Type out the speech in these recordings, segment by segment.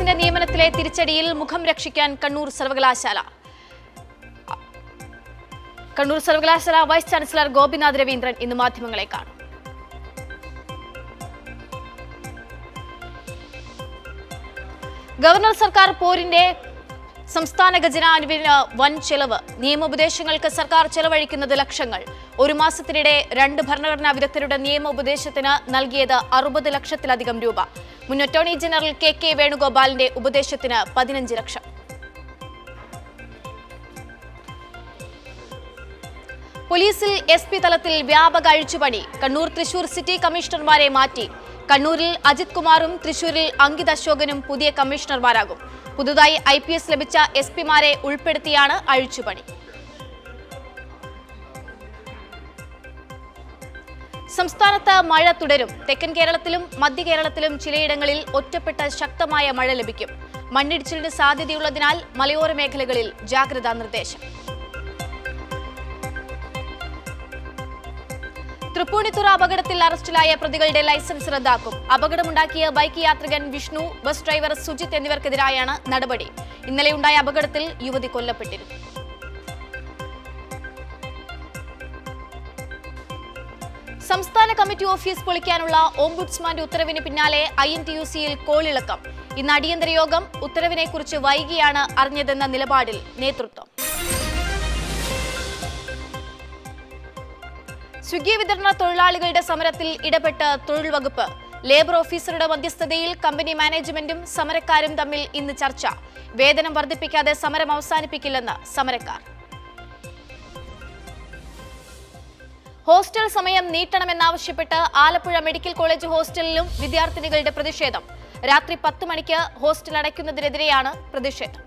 president നിയമനത്തിലെ തിരിച്ചടിയിൽ മുഖം രക്ഷിക്കാൻ കണ്ണൂർ സർവകലാശാല കണ്ണൂർ സർവകലാശാല വൈസ് ചാൻസലർ ഗോപിനാഥ് രവീന്ദ്രൻ ഇന്ന് മാധ്യമങ്ങളെ കാണും ഗവർണർ സർക്കാർ പോരിന്റെ സംസ്ഥാന ഖജനാനുവിന് വൻ ചെലവ് നിയമോപദേശങ്ങൾക്ക് സർക്കാർ ചെലവഴിക്കുന്നത് ലക്ഷങ്ങൾ ഒരു മാസത്തിനിടെ രണ്ട് ഭരണഘടനാ വിദഗ്ധരുടെ നിയമോപദേശത്തിന് നൽകിയത് അറുപത് ലക്ഷത്തിലധികം രൂപ മുൻ അറ്റോർണി ജനറൽ കെ കെ വേണുഗോപാലിന്റെ ഉപദേശത്തിന് പതിനഞ്ച് ലക്ഷം പോലീസിൽ എസ് പി തലത്തിൽ വ്യാപക അഴിച്ചുപണി കണ്ണൂർ തൃശൂർ സിറ്റി കമ്മീഷണർമാരെ മാറ്റി കണ്ണൂരിൽ അജിത് കുമാറും തൃശൂരിൽ അങ്കിത് അശോകനും പുതിയ കമ്മീഷണർമാരാകും പുതുതായി ഐ പി എസ് ലഭിച്ച എസ് പിമാരെ ഉൾപ്പെടുത്തിയാണ് അഴിച്ചുപണി സംസ്ഥാനത്ത് മഴ തുടരും തെക്കൻ കേരളത്തിലും മധ്യ കേരളത്തിലും ചിലയിടങ്ങളിൽ ഒറ്റപ്പെട്ട ശക്തമായ മഴ ലഭിക്കും മണ്ണിടിച്ചിലിന് സാധ്യതയുള്ളതിനാൽ മലയോര മേഖലകളിൽ ജാഗ്രതാ നിർദ്ദേശം തൃപ്പൂണിത്തുറ അപകടത്തിൽ അറസ്റ്റിലായ പ്രതികളുടെ ലൈസൻസ് റദ്ദാക്കും അപകടമുണ്ടാക്കിയ ബൈക്ക് യാത്രികൻ വിഷ്ണു ബസ് ഡ്രൈവർ സുജിത് എന്നിവർക്കെതിരായാണ് നടപടി ഇന്നലെയുണ്ടായ അപകടത്തിൽ യുവതി കൊല്ലപ്പെട്ടിരുന്നു സംസ്ഥാന കമ്മിറ്റി ഓഫീസ് പൊളിക്കാനുള്ള ഓംബുഡ്സ്മാന്റെ ഉത്തരവിന് പിന്നാലെ ഐ എൻ ടി യു സിയിൽ കോളിളക്കം ഇന്ന് അടിയന്തര യോഗം ഉത്തരവിനെക്കുറിച്ച് വൈകിയാണ് അറിഞ്ഞതെന്ന നിലപാടിൽ നേതൃത്വം സ്വിഗ്ഗി വിതരണ തൊഴിലാളികളുടെ സമരത്തിൽ ഇടപെട്ട് തൊഴിൽ വകുപ്പ് ലേബർ ഓഫീസറുടെ മധ്യസ്ഥതയിൽ കമ്പനി മാനേജ്മെന്റും സമരക്കാരും തമ്മിൽ ഇന്ന് ചർച്ച വേതനം വർദ്ധിപ്പിക്കാതെ സമരം അവസാനിപ്പിക്കില്ലെന്ന് സമരക്കാർ ഹോസ്റ്റൽ സമയം നീട്ടണമെന്നാവശ്യപ്പെട്ട് ആലപ്പുഴ മെഡിക്കൽ കോളേജ് ഹോസ്റ്റലിലും വിദ്യാർത്ഥിനികളുടെ പ്രതിഷേധം രാത്രി പത്ത് മണിക്ക് ഹോസ്റ്റൽ അടയ്ക്കുന്നതിനെതിരെയാണ് പ്രതിഷേധം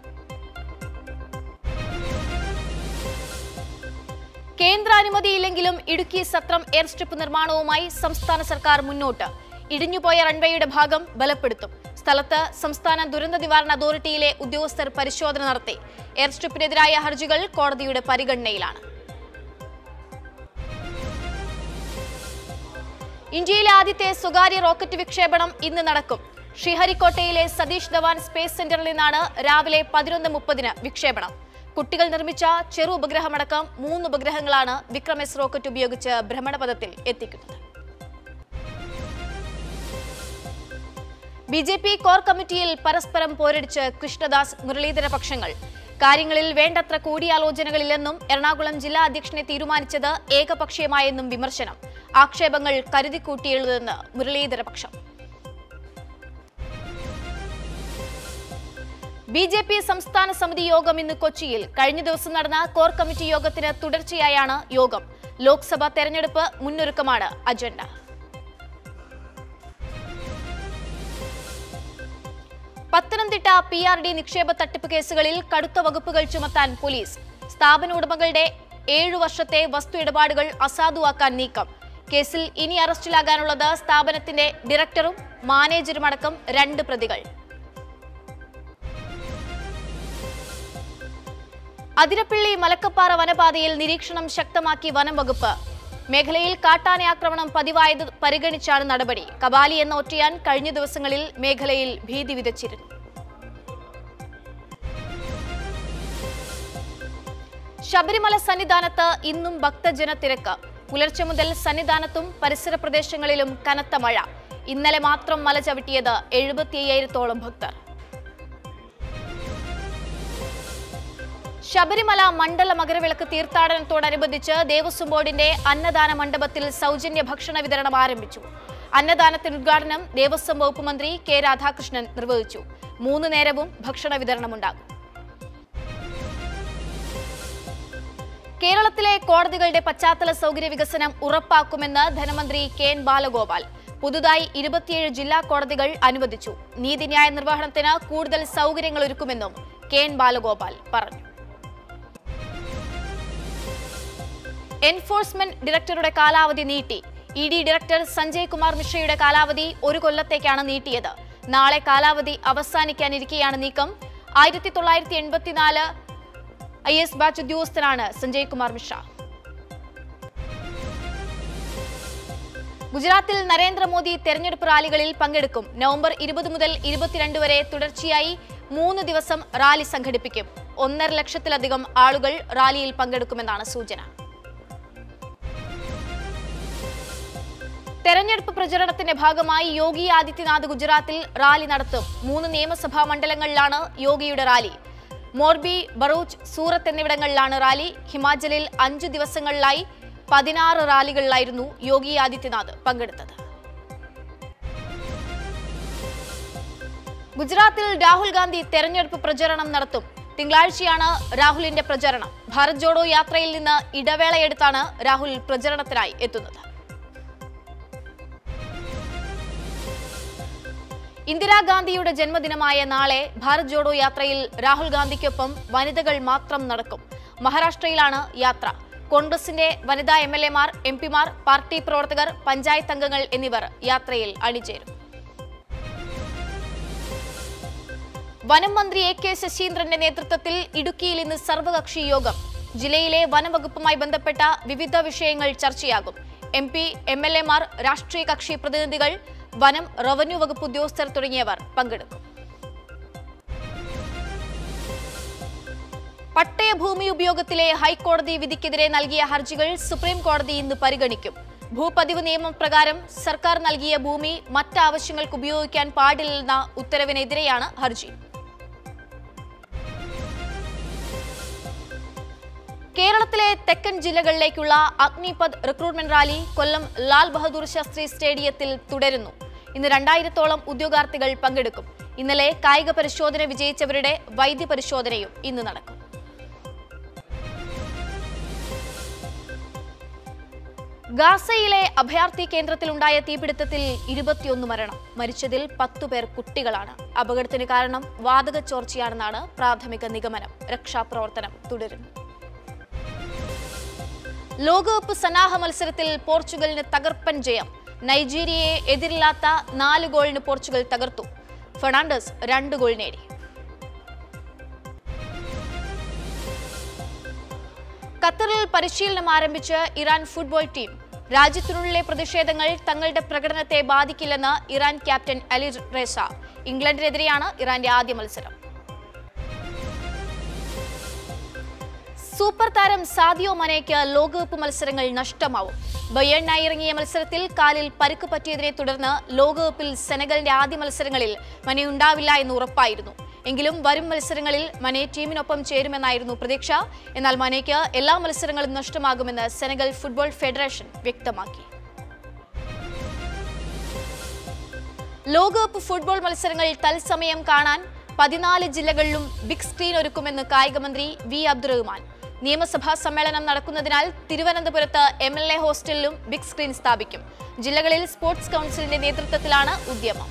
കേന്ദ്ര അനുമതിയില്ലെങ്കിലും ഇടുക്കി സത്രം എയർ സ്ട്രിപ്പ് നിർമ്മാണവുമായി സംസ്ഥാന സർക്കാർ മുന്നോട്ട് ഇടിഞ്ഞുപോയ റൺവേയുടെ ഭാഗം ബലപ്പെടുത്തും സ്ഥലത്ത് സംസ്ഥാന ദുരന്ത നിവാരണ അതോറിറ്റിയിലെ ഉദ്യോഗസ്ഥർ പരിശോധന നടത്തി എയർ സ്ട്രിപ്പിനെതിരായ ഹർജികൾ കോടതിയുടെ പരിഗണനയിലാണ് ഇന്ത്യയിലെ ആദ്യത്തെ സ്വകാര്യ റോക്കറ്റ് വിക്ഷേപണം ഇന്ന് നടക്കും ശ്രീഹരിക്കോട്ടയിലെ സതീഷ് ധവാൻ സ്പേസ് സെന്ററിൽ നിന്നാണ് രാവിലെ പതിനൊന്ന് മുപ്പതിന് വിക്ഷേപണം കുട്ടികൾ നിർമ്മിച്ച ചെറു ഉപഗ്രഹമടക്കം മൂന്ന് ഉപഗ്രഹങ്ങളാണ് വിക്രം എസ് റോക്കറ്റ് ഉപയോഗിച്ച് ഭ്രമണപഥത്തിൽ എത്തിക്കുന്നത് ബി ജെ പി കോർ കമ്മിറ്റിയിൽ പരസ്പരം പോരടിച്ച് കൃഷ്ണദാസ് മുരളീധര പക്ഷങ്ങൾ കാര്യങ്ങളിൽ വേണ്ടത്ര കൂടിയാലോചനകളില്ലെന്നും എറണാകുളം ജില്ലാ അധ്യക്ഷനെ തീരുമാനിച്ചത് ഏകപക്ഷീയമായെന്നും വിമർശനം ആക്ഷേപങ്ങൾ കരുതിക്കൂട്ടിയെഴുതെന്ന് മുരളീധര പക്ഷം ബി ജെ പി സംസ്ഥാന സമിതി യോഗം ഇന്ന് കൊച്ചിയിൽ കഴിഞ്ഞ ദിവസം നടന്ന കോർ കമ്മിറ്റി യോഗത്തിന് തുടർച്ചയായാണ് യോഗം ലോക്സഭാ തെരഞ്ഞെടുപ്പ് മുന്നൊരുക്കമാണ് agenda Pathanamthitta P R D നിക്ഷേപ തട്ടിപ്പ് കേസുകളിൽ കടുത്ത വകുപ്പുകൾ ചുമത്താൻ പോലീസ് സ്ഥാപന ഉടമകളുടെ ഏഴു വർഷത്തെ വസ്തു ഇടപാടുകൾ അസാധുവാക്കാൻ നീക്കം കേസിൽ ഇനി അറസ്റ്റിലാകാനുള്ളത് സ്ഥാപനത്തിന്റെ ഡയറക്ടറും മാനേജറുമടക്കം രണ്ട് പ്രതികൾ അതിരപ്പള്ളി മലക്കപ്പാറ വനപാതയിൽ നിരീക്ഷണം ശക്തമാക്കി വനം വകുപ്പ് മേഖലയിൽ കാട്ടാന ആക്രമണം പതിവായത് പരിഗണിച്ചാണ് നടപടി കബാലി എന്ന ഒറ്റയാൻ കഴിഞ്ഞ ദിവസങ്ങളിൽ മേഖലയിൽ ഭീതി വിതച്ചിരുന്നു ശബരിമല സന്നിധാനത്ത് ഇന്നും ഭക്തജന തിരക്ക് പുലർച്ചെ മുതൽ സന്നിധാനത്തും പരിസര പ്രദേശങ്ങളിലും കനത്ത മഴ ഇന്നലെ മാത്രം മല ചവിട്ടിയത് എഴുപത്തി അയ്യായിരത്തോളം ഭക്തർ ശബരിമല മണ്ഡല മകരവിളക്ക് തീർത്ഥാടനത്തോടനുബന്ധിച്ച് ദേവസ്വം ബോർഡിന്റെ അന്നദാന മണ്ഡപത്തിൽ സൗജന്യ ഭക്ഷണ വിതരണം ആരംഭിച്ചു അന്നദാനത്തിന് ഉദ്ഘാടനം ദേവസ്വം വകുപ്പ് മന്ത്രി കെ രാധാകൃഷ്ണൻ നിർവഹിച്ചു മൂന്ന് നേരവും ഭക്ഷണ വിതരണമുണ്ടാകും കേരളത്തിലെ കോടതികളുടെ പശ്ചാത്തല സൗകര്യ വികസനം ഉറപ്പാക്കുമെന്ന് ധനമന്ത്രി കെ എൻ ബാലഗോപാൽ പുതുതായി ഇരുപത്തിയേഴ് ജില്ലാ കോടതികൾ അനുവദിച്ചു നീതിന്യായ നിർവഹണത്തിന് കൂടുതൽ സൗകര്യങ്ങൾ ഒരുക്കുമെന്നും കെ എൻ ബാലഗോപാൽ പറഞ്ഞു എൻഫോഴ്സ്മെന്റ് ഡയറക്ടറുടെ കാലാവധി നീട്ടി E D director Sanjay Kumar മിശ്രയുടെ കാലാവധി ഒരു കൊല്ലത്തേക്കാണ് നീട്ടിയത് നാളെ കാലാവധി അവസാനിക്കാനിരിക്കെയാണ് നീക്കം ആയിരത്തി തൊള്ളായിരത്തി എൺപത്തിനാല് ഐ എസ് ബാച്ച് ഉദ്യോഗസ്ഥനാണ് സഞ്ജയ് കുമാർ മിശ്ര ഗുജറാത്തിൽ നരേന്ദ്രമോദി തെരഞ്ഞെടുപ്പ് റാലികളിൽ പങ്കെടുക്കും നവംബർ ഇരുപത് മുതൽ ഇരുപത്തിരണ്ട് വരെ തുടർച്ചയായി മൂന്ന് ദിവസം റാലി സംഘടിപ്പിക്കും ഒന്നര ലക്ഷത്തിലധികം ആളുകൾ റാലിയിൽ പങ്കെടുക്കുമെന്നാണ് സൂചന തെരഞ്ഞെടുപ്പ് പ്രചരണത്തിന്റെ ഭാഗമായി യോഗി ആദിത്യനാഥ് ഗുജറാത്തിൽ റാലി നടത്തും മൂന്ന് നിയമസഭാ മണ്ഡലങ്ങളിലാണ് യോഗിയുടെ റാലി മോർബി ബറൂച്ച് സൂറത്ത് എന്നിവിടങ്ങളിലാണ് റാലി ഹിമാചലിൽ അഞ്ചു ദിവസങ്ങളിലായി പതിനാറ് റാലികളിലായിരുന്നു യോഗി ആദിത്യനാഥ് പങ്കെടുത്തത് ഗുജറാത്തിൽ രാഹുൽ ഗാന്ധി തെരഞ്ഞെടുപ്പ് പ്രചരണം നടത്തും തിങ്കളാഴ്ചയാണ് രാഹുലിന്റെ പ്രചരണം ഭാരത് ജോഡോ യാത്രയിൽ നിന്ന് ഇടവേളയെടുത്താണ് രാഹുൽ പ്രചരണത്തിനായി എത്തുന്നത് ഇന്ദിരാഗാന്ധിയുടെ ജന്മദിനമായ നാളെ ഭാരത് ജോഡോ യാത്രയിൽ രാഹുൽ ഗാന്ധിക്കൊപ്പം വനിതകൾ മാത്രം നടക്കും മഹാരാഷ്ട്രയിലാണ് യാത്ര കോൺഗ്രസിന്റെ വനിതാ എം എൽ എമാർ എം പിമാർ പാർട്ടി പ്രവർത്തകർ പഞ്ചായത്ത് അംഗങ്ങൾ എന്നിവർ യാത്രയിൽ അണിചേരും വനം മന്ത്രി എ കെ ശശീന്ദ്രന്റെ നേതൃത്വത്തിൽ ഇടുക്കിയിൽ ഇന്ന് സർവകക്ഷി യോഗം ജില്ലയിലെ വനംവകുപ്പുമായി ബന്ധപ്പെട്ട വിവിധ വിഷയങ്ങൾ ചർച്ചയാകും എം പി എം എൽ എമാർ രാഷ്ട്രീയ കക്ഷി പ്രതിനിധികൾ വനം റവന്യൂ വകുപ്പ് ഉദ്യോഗസ്ഥർ തുടങ്ങിയവർ പങ്കെടുക്കും പട്ടയഭൂമി ഉപയോഗത്തിലെ ഹൈക്കോടതി വിധിക്കെതിരെ നൽകിയ ഹർജികൾ സുപ്രീം കോടതി ഇന്ന് പരിഗണിക്കും ഭൂപതിവ് നിയമപ്രകാരം സർക്കാർ നൽകിയ ഭൂമി മറ്റാവശ്യങ്ങൾക്ക് ഉപയോഗിക്കാൻ പാടില്ലെന്ന ഉത്തരവിനെതിരെയാണ് ഹർജി കേരളത്തിലെ തെക്കൻ ജില്ലകളിലേക്കുള്ള അഗ്നിപത് റിക്രൂട്ട്മെന്റ് റാലി കൊല്ലം ലാൽ ബഹദൂർ ശാസ്ത്രി സ്റ്റേഡിയത്തിൽ തുടരുന്നു ഇന്ന് രണ്ടായിരത്തോളം ഉദ്യോഗാർത്ഥികൾ പങ്കെടുക്കും ഇന്നലെ കായിക പരിശോധന വിജയിച്ചവരുടെ വൈദ്യ പരിശോധനയും ഇന്ന് നടക്കും ഗാസയിലെ അഭയാർത്ഥി കേന്ദ്രത്തിലുണ്ടായ തീപിടുത്തത്തിൽ ഇരുപത്തിയൊന്ന് മരണം മരിച്ചതിൽ പത്തു പേർ കുട്ടികളാണ് അപകടത്തിന് കാരണം വാതക ചോർച്ചയാണെന്നാണ് പ്രാഥമിക നിഗമനം രക്ഷാപ്രവർത്തനം തുടരുന്നു ലോകകപ്പ് സന്നാഹ മത്സരത്തിൽ പോർച്ചുഗലിന് തകർപ്പൻ ജയം നൈജീരിയയെ എതിരില്ലാത്ത നാല് ഗോളിന് പോർച്ചുഗൽ തകർത്തു ഫെർണാണ്ടസ് രണ്ട് ഗോൾ നേടി ഖത്തറിൽ പരിശീലനം ആരംഭിച്ച് ഇറാൻ ഫുട്ബോൾ ടീം രാജ്യത്തിനുള്ളിലെ പ്രതിഷേധങ്ങൾ തങ്ങളുടെ പ്രകടനത്തെ ബാധിക്കില്ലെന്ന് ഇറാൻ ക്യാപ്റ്റൻ അലി റേസ ഇംഗ്ലണ്ടിനെതിരെയാണ് ഇറാന്റെ ആദ്യ മത്സരം സൂപ്പർ താരം സാദിയോ മനയ്ക്ക് ലോകകപ്പ് മത്സരങ്ങൾ നഷ്ടമാവും ബയേണിനായി ഇറങ്ങിയ മത്സരത്തിൽ കാലിൽ പരിക്ക് പറ്റിയതിനെ തുടർന്ന് ലോകകപ്പിൽ സെനഗലിന്റെ ആദ്യ മത്സരങ്ങളിൽ മനെ ഉണ്ടാവില്ല എന്ന് ഉറപ്പായിരുന്നു എങ്കിലും വരും മത്സരങ്ങളിൽ മനെ ടീമിനൊപ്പം ചേരുമെന്നായിരുന്നു പ്രതീക്ഷ എന്നാൽ മനയ്ക്ക് എല്ലാ മത്സരങ്ങളും നഷ്ടമാകുമെന്ന് സെനഗൽ ഫുട്ബോൾ ഫെഡറേഷൻ വ്യക്തമാക്കി ലോകകപ്പ് ഫുട്ബോൾ മത്സരങ്ങൾ തത്സമയം കാണാൻ പതിനാല് ജില്ലകളിലും ബിഗ് സ്ക്രീൻ ഒരുക്കുമെന്ന് കായികമന്ത്രി വി അബ്ദുറഹ്മാൻ നിയമസഭാ സമ്മേളനം നടക്കുന്നതിനാൽ തിരുവനന്തപുരത്ത് എം എൽ എ ഹോസ്റ്റലിലും ബിഗ് സ്ക്രീൻ സ്ഥാപിക്കും ജില്ലകളിൽ സ്പോർട്സ് കൗൺസിലിന്റെ നേതൃത്വത്തിലാണ് ഉദ്യമം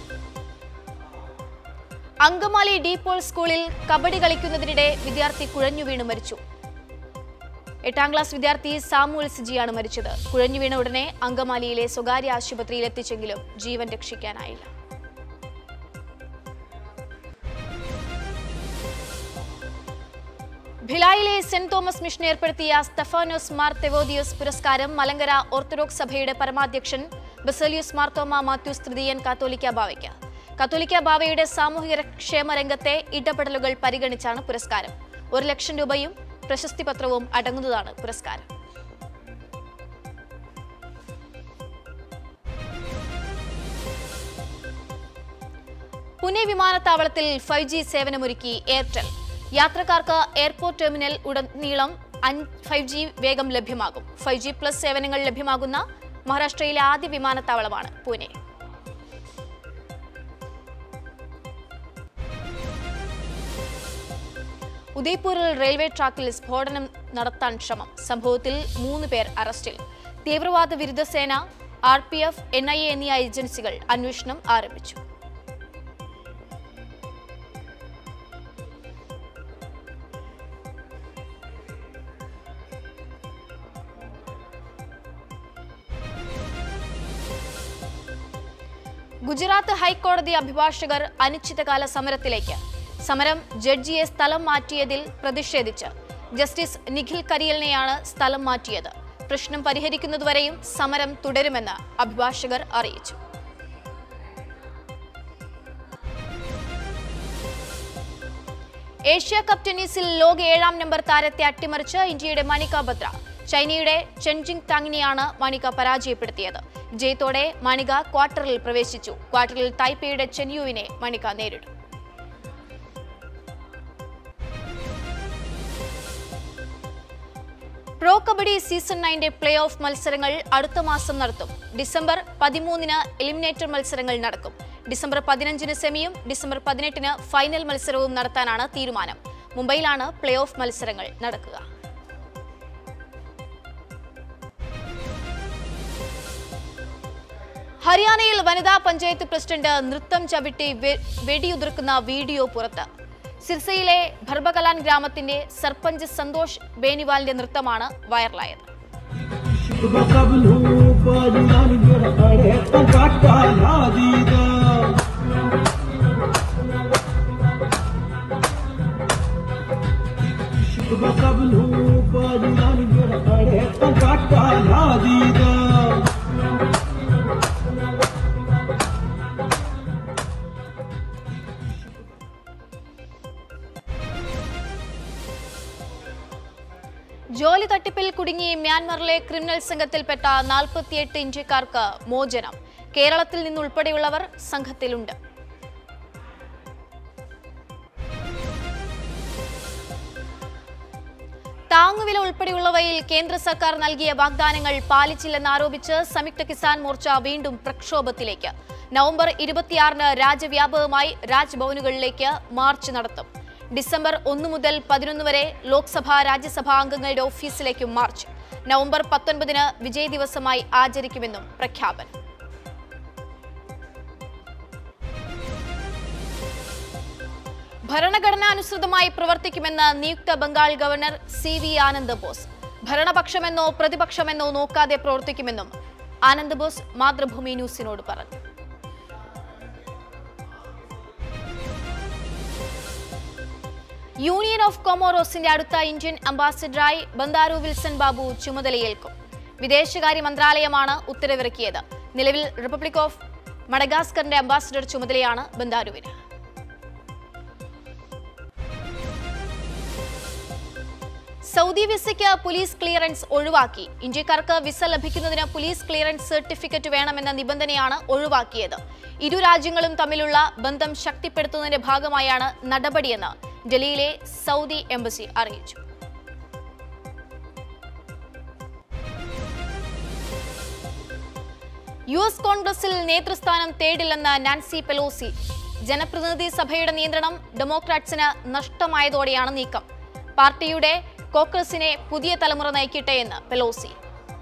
അങ്കമാലി ഡീപോൾ സ്കൂളിൽ കബഡി കളിക്കുന്നതിനിടെ വിദ്യാർത്ഥി കുഴഞ്ഞു വീണ് മരിച്ചു എട്ടാം ക്ലാസ് വിദ്യാർത്ഥി സാമുൽ സിജിയാണ് മരിച്ചത് കുഴഞ്ഞു വീണ ഉടനെ അങ്കമാലിയിലെ സ്വകാര്യ ആശുപത്രിയിൽ എത്തിച്ചെങ്കിലും ജീവൻ രക്ഷിക്കാനായില്ല ഭിലായിലെ സെന്റ് തോമസ് മിഷൻ ഏർപ്പെടുത്തിയ സ്തഫാനോസ് മാർ തെവോദിയോസ് പുരസ്കാരം മലങ്കര ഓർത്തഡോക്സ് സഭയുടെ പരമാധ്യക്ഷൻ ബസലിയൂസ് മാർത്തോമ മാത്യൂസ് തൃതീയൻ കാത്തോലിക്ക ബാവയ്ക്ക് കത്തോലിക്ക ബാവയുടെ സാമൂഹിക ക്ഷേമ രംഗത്തെ ഇടപെടലുകൾ പരിഗണിച്ചാണ് പുരസ്കാരം ഒരു ലക്ഷം രൂപയും പ്രശസ്തി പത്രവും അടങ്ങുന്നതാണ് പുരസ്കാരം പുനെ വിമാനത്താവളത്തിൽ ഫൈവ് ജി സേവനമൊരുക്കി എയർടെൽ യാത്രക്കാർക്ക് എയർപോർട്ട് ടെർമിനൽ ഉടനീളം ഫൈവ് ജി വേഗം ലഭ്യമാകും ഫൈവ് ജി പ്ലസ് സേവനങ്ങൾ ലഭ്യമാകുന്ന മഹാരാഷ്ട്രയിലെ ആദ്യ വിമാനത്താവളമാണ് പൂനെ ഉദയ്പൂരിൽ റെയിൽവേ ട്രാക്കിൽ സ്ഫോടനം നടത്താൻ ശ്രമം സംഭവത്തിൽ മൂന്ന് പേർ അറസ്റ്റിൽ തീവ്രവാദ വിരുദ്ധ സേന R P F N I A എന്നീ ഏജൻസികൾ അന്വേഷണം ആരംഭിച്ചു ഗുജറാത്ത് ഹൈക്കോടതി അഭിഭാഷകർ അനിശ്ചിതകാല സമരത്തിലേക്ക് സമരം ജഡ്ജിയെ സ്ഥലം മാറ്റിയതിൽ പ്രതിഷേധിച്ച് ജസ്റ്റിസ് നിഖിൽ കരിയലിനെയാണ് സ്ഥലം മാറ്റിയത് പ്രശ്നം പരിഹരിക്കുന്നതുവരെയും സമരം തുടരുമെന്ന് അഭിഭാഷകർ അറിയിച്ചു ഏഷ്യ കപ്പ് ടെന്നീസിൽ ലോക ഏഴാം നമ്പർ താരത്തെ അട്ടിമറിച്ച് ഇന്ത്യയുടെ മണിക ബത്ര ചൈനയുടെ ചെൻജിങ് താങ്ങിനെയാണ് മണിക പരാജയപ്പെടുത്തിയത് ജയത്തോടെ മണിക ക്വാർട്ടറിൽ പ്രവേശിച്ചു ക്വാർട്ടറിൽ തായ്പേയുടെ ചെന്യുവിനെ മണിക നേരിടും പ്രോ കബഡി സീസൺ നയന്റെ പ്ലേ ഓഫ് മത്സരങ്ങൾ അടുത്ത മാസം നടത്തും ഡിസംബർ പതിമൂന്നിന് എലിമിനേറ്റർ മത്സരങ്ങൾ നടക്കും ഡിസംബർ പതിനഞ്ചിന് സെമിയും ഡിസംബർ പതിനെട്ടിന് ഫൈനൽ മത്സരവും നടത്താനാണ് തീരുമാനം മുംബൈയിലാണ് പ്ലേ ഓഫ് മത്സരങ്ങൾ നടക്കുക ഹരിയാനയിൽ വനിതാ പഞ്ചായത്ത് പ്രസിഡന്റ് നൃത്തം ചവിട്ടി വെ- വെടിയുതിർക്കുന്ന വീഡിയോ പുറത്ത് സിർസയിലെ ഭർബകലാൻ ഗ്രാമത്തിന്റെ സർപഞ്ച് സന്തോഷ് ബേനിവാലിന്റെ നൃത്തമാണ് വൈറലായത് बकबलू पाजुलानी मेरा बड़े काटा ला दीदा बकबलू पाजुलानी मेरा बड़े काटा ला दीदा ജോലി തട്ടിപ്പിൽ കുടുങ്ങി മ്യാൻമറിലെ ക്രിമിനൽ സംഘത്തിൽപ്പെട്ട നാൽപ്പത്തിയെട്ട് ഇന്ത്യക്കാർക്ക് മോചനം കേരളത്തിൽ നിന്നുൾപ്പെടെയുള്ളവർ സംഘത്തിലുണ്ട് താങ്ങുവില ഉൾപ്പെടെയുള്ളവയിൽ കേന്ദ്ര സർക്കാർ നൽകിയ വാഗ്ദാനങ്ങൾ പാലിച്ചില്ലെന്നാരോപിച്ച് സംയുക്ത കിസാൻ മോർച്ച വീണ്ടും പ്രക്ഷോഭത്തിലേക്ക് നവംബർ ഇരുപത്തിയാറിന് രാജ്യവ്യാപകമായി രാജ്ഭവനുകളിലേക്ക് മാർച്ച് നടത്തും ഡിസംബർ ഒന്ന് മുതൽ പതിനൊന്ന് വരെ ലോക്സഭാ രാജ്യസഭാ അംഗങ്ങളുടെ ഓഫീസിലേക്കും മാർച്ച് നവംബർ പത്തൊൻപതിന് വിജയ് ദിവസമായി ആചരിക്കുമെന്നും പ്രഖ്യാപനം ഭരണഘടനാനുസൃതമായി പ്രവർത്തിക്കുമെന്ന് നിയുക്ത Bengal governor C V Anand Bose ഭരണപക്ഷമെന്നോ പ്രതിപക്ഷമെന്നോ നോക്കാതെ പ്രവർത്തിക്കുമെന്നും ആനന്ദ് ബോസ് മാതൃഭൂമി ന്യൂസിനോട് പറഞ്ഞു യൂണിയൻ ഓഫ് കൊമോറോസിന്റെ അടുത്ത ഇന്ത്യൻ അംബാസിഡറായി ബന്ദാരു വിൽസൺ ബാബു ചുമതലയേൽക്കും വിദേശകാര്യ മന്ത്രാലയമാണ് ഉത്തരവിറക്കിയത് നിലവിൽ റിപ്പബ്ലിക് ഓഫ് മഡഗാസ്കറിന്റെ അംബാസിഡർ ചുമതലയാണ് ബന്ദാരുവിന് സൗദി വിസയ്ക്ക് പോലീസ് ക്ലിയറൻസ് ഒഴിവാക്കി ഇന്ത്യക്കാർക്ക് വിസ ലഭിക്കുന്നതിന് പോലീസ് ക്ലിയറൻസ് സർട്ടിഫിക്കറ്റ് വേണമെന്ന നിബന്ധനയാണ് ഒഴിവാക്കിയത് ഇരു രാജ്യങ്ങളും തമ്മിലുള്ള ബന്ധം ശക്തിപ്പെടുത്തുന്നതിന്റെ ഭാഗമായാണ് നടപടിയെന്ന് ഡൽഹിയിലെ സൗദി എംബസി അറിയിച്ചു യു എസ് കോൺഗ്രസിൽ നേതൃസ്ഥാനം തേടില്ലെന്ന് നാൻസി പെലോസി ജനപ്രതിനിധി സഭയുടെ നിയന്ത്രണം ഡെമോക്രാറ്റ്സിന് നഷ്ടമായതോടെയാണ് നീക്കം പാർട്ടിയുടെ കോക്കസിനെ പുതിയ തലമുറ നയിക്കട്ടെ എന്ന് പെലോസി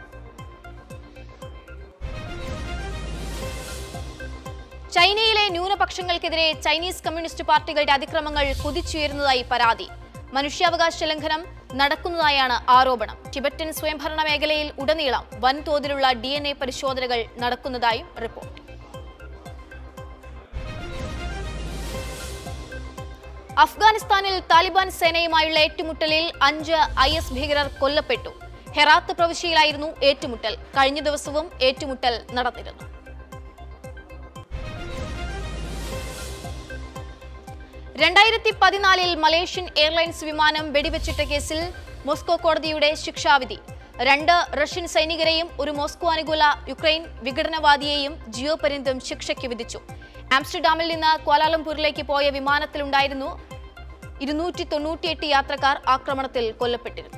ചൈനയിലെ ന്യൂനപക്ഷങ്ങൾക്കെതിരെ ചൈനീസ് കമ്മ്യൂണിസ്റ്റ് പാർട്ടികളുടെ അതിക്രമങ്ങൾ കുതിച്ചുയരുന്നതായി പരാതി മനുഷ്യാവകാശ ലംഘനം നടക്കുന്നതായാണ് ആരോപണം ടിബറ്റൻ സ്വയംഭരണ മേഖലയിൽ ഉടനീളം വൻതോതിലുള്ള ഡി എൻ എ പരിശോധനകൾ നടക്കുന്നതായും റിപ്പോർട്ട് അഫ്ഗാനിസ്ഥാനിൽ താലിബാൻ സേനയുമായുള്ള ഏറ്റുമുട്ടലിൽ അഞ്ച് ഐ എസ് ഭീകരർ കൊല്ലപ്പെട്ടു ഹെറാത്ത് പ്രവിശ്യയിലായിരുന്നു ഏറ്റുമുട്ടൽ കഴിഞ്ഞ ദിവസവും ഏറ്റുമുട്ടൽ നടന്നിരുന്നു രണ്ടായിരത്തി പതിനാലിൽ മലേഷ്യൻ എയർലൈൻസ് വിമാനം വെടിവെച്ചിട്ട കേസിൽ മോസ്കോ കോടതിയുടെ ശിക്ഷാവിധി രണ്ട് റഷ്യൻ സൈനികരെയും ഒരു മോസ്കോ അനുകൂല യുക്രൈൻ വിഘടനവാദിയെയും ജീവപര്യന്തം ശിക്ഷയ്ക്ക് വിധിച്ചു ആംസ്റ്റർഡാമിൽ നിന്ന് ക്വാലാലംപൂരിലേക്ക് പോയ വിമാനത്തിലുണ്ടായിരുന്നു ഇരുന്നൂറ്റി തൊണ്ണൂറ്റിയെട്ട് യാത്രക്കാർ ആക്രമണത്തിൽ കൊല്ലപ്പെട്ടിരുന്നു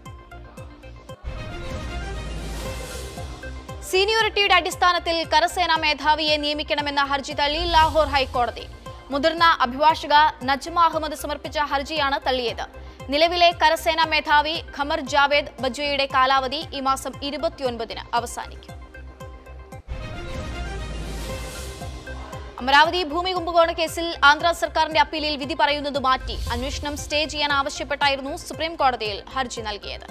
സീനിയോറിറ്റിയുടെ അടിസ്ഥാനത്തിൽ കരസേനാ മേധാവിയെ നിയമിക്കണമെന്ന ഹർജി തള്ളി ലാഹോർ ഹൈക്കോടതി മുതിർന്ന അഭിഭാഷക നജ്മ അഹമ്മദ് സമർപ്പിച്ച ഹർജിയാണ് തള്ളിയത് നിലവിലെ കരസേനാ മേധാവി ഖമർ ജാവേദ് ബജ്വയുടെ കാലാവധി ഈ മാസം ഇരുപത്തിയൊൻപതിന് അവസാനിക്കും അമരാവതി ഭൂമി കുംഭകോണ കേസിൽ ആന്ധ്ര സർക്കാരിന്റെ അപ്പീലിൽ വിധി പറയുന്നത് മാറ്റി അന്വേഷണം സ്റ്റേ ചെയ്യാൻ ആവശ്യപ്പെട്ടായിരുന്നു സുപ്രീം കോടതിയിൽ ഹർജി നൽകിയത്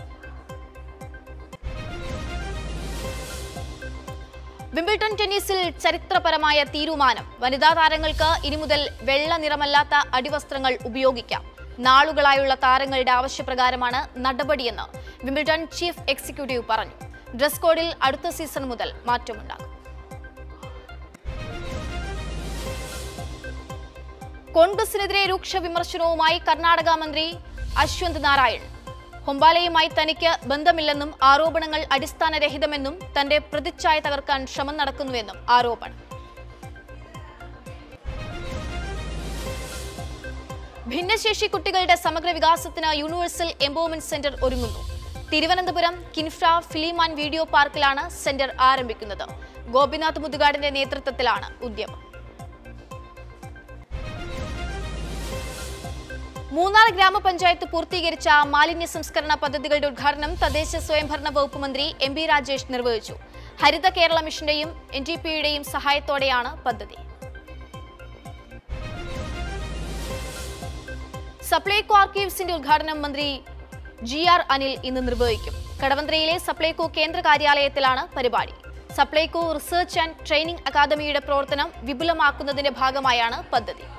വിംബിൾട്ടൺ ടെന്നീസിൽ ചരിത്രപരമായ തീരുമാനം വനിതാ താരങ്ങൾക്ക് ഇനി മുതൽ വെള്ള നിറമല്ലാത്ത അടിവസ്ത്രങ്ങൾ ഉപയോഗിക്കാം നാളുകളായുള്ള താരങ്ങളുടെ ആവശ്യപ്രകാരമാണ് നടപടിയെന്ന് വിംബിൾട്ടൺ ചീഫ് എക്സിക്യൂട്ടീവ് പറഞ്ഞു ഡ്രസ് കോഡിൽ അടുത്ത സീസൺ മുതൽ മാറ്റമുണ്ടാകും കോൺഗ്രസിനെതിരെ രൂക്ഷ വിമർശനവുമായി കർണാടക മന്ത്രി അശ്വന്ത് നാരായൺ ഹൊമ്പാലയുമായി തനിക്ക് ബന്ധമില്ലെന്നും ആരോപണങ്ങൾ അടിസ്ഥാനരഹിതമെന്നും തന്റെ പ്രതിച്ഛായ തകർക്കാൻ ശ്രമം നടക്കുന്നുവെന്നും ആരോപണം ഭിന്നശേഷി കുട്ടികളുടെ സമഗ്ര വികാസത്തിന് യൂണിവേഴ്സൽ എംപവർമെന്റ് സെന്റർ ഒരുങ്ങുന്നു Thiruvananthapuram KINFRA film and video പാർക്കിലാണ് സെന്റർ ആരംഭിക്കുന്നത് ഗോപിനാഥ് മുതുകാടിന്റെ നേതൃത്വത്തിലാണ് ഉദ്യമം മൂന്നാർ ഗ്രാമപഞ്ചായത്ത് പൂർത്തീകരിച്ച മാലിന്യ സംസ്കരണ പദ്ധതികളുടെ ഉദ്ഘാടനം തദ്ദേശ സ്വയംഭരണ വകുപ്പ് മന്ത്രി എം ബി രാജേഷ് നിർവഹിച്ചു ഹരിത കേരള മിഷന്റെയും എൻ ഡി പിയുടെയും സഹായത്തോടെയാണ് പദ്ധതി സപ്ലൈകോ ആർക്കീവ്സിന്റെ ഉദ്ഘാടനം മന്ത്രി ജി ആർ അനിൽ ഇന്ന് നിർവഹിക്കും കടവന്ത്രയിലെ സപ്ലൈകോ കേന്ദ്ര കാര്യാലയത്തിലാണ് പരിപാടി സപ്ലൈകോ റിസർച്ച് ആൻഡ് ട്രെയിനിംഗ് അക്കാദമിയുടെ പ്രവർത്തനം വിപുലമാക്കുന്നതിന്റെ ഭാഗമായാണ് പദ്ധതി